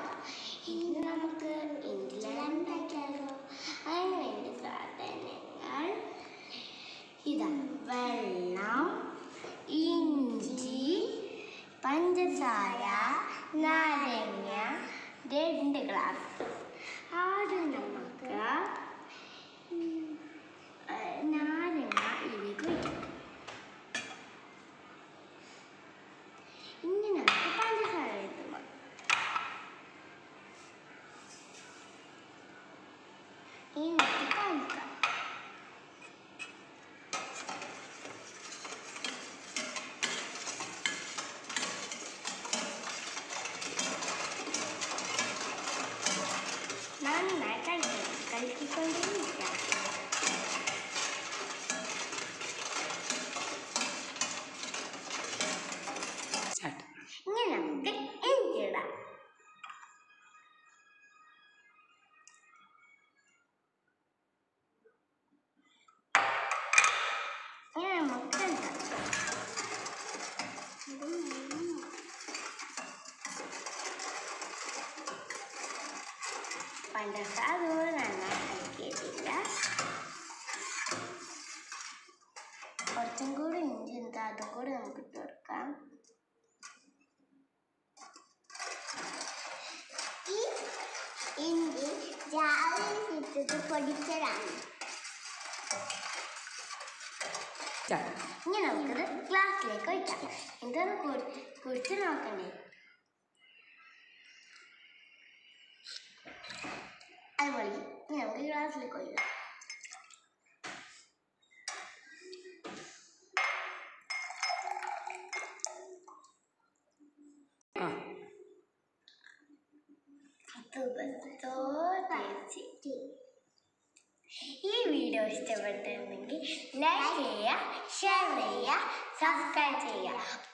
ഇന്ന് നമുക്ക് ഇഞ്ചിലട ഉണ്ടാക്കിയാലോ അതിന് വേണ്ടി സാധനങ്ങൾ ഇതാ വെള്ളം ഇഞ്ചി പഞ്ചസാര നാരങ്ങ രണ്ട് ഗ്ലാസ് ആദ്യം നമുക്ക് ഉം, ഏ, നാരങ്ങ ഇതിലേക്ക് വയ്ക്കാം ഇനി നമുക്ക് പഞ്ചസാര എത്തുമ്പോൾ എന്നിട്ട് കഴിക്കാം നന്നായി കഴിക്കണം കഴിക്കൊണ്ടേയിരിക്കാം സ്റ്റാർട്ട് ഇനി നമുക്ക് എനിക്കിടാം ഇനി നമുക്ക് ഉണ്ടാക്കാം. ഇത് നല്ലോണം പഞ്ചസാര നന്നായി കഴിക്കിയിട്ടില്ല കുറച്ചും കൂടി ഇഞ്ചി ഉണ്ട് അതും കൂടി നമുക്ക് ഇട്ട് കൊടുക്കാം ഈ ഇഞ്ചി രാവിലെ ഇട്ടിട്ട് പൊടിച്ചതാണ് സ്റ്റാർട്ട് ഇനി നമുക്കിത് ഗ്ലാസ്സിലേക്ക് ഒഴിക്കാം ഇതൊന്ന് കുടി- കുടിച്ച് നോക്കണ്ടേ അതുപോലെ ഇനി നമുക്ക് ഗ്ലാസ്സിലേക്ക് ഒഴിക്കാം ആ ഈ വീഡിയോ ഇഷ്ടപ്പെട്ടിട്ടുണ്ടെങ്കിൽ ലൈക്ക് ചെയ്യുക ഷെയർ ചെയ്യുക സബ്സ്ക്രൈബ് ചെയ്യുക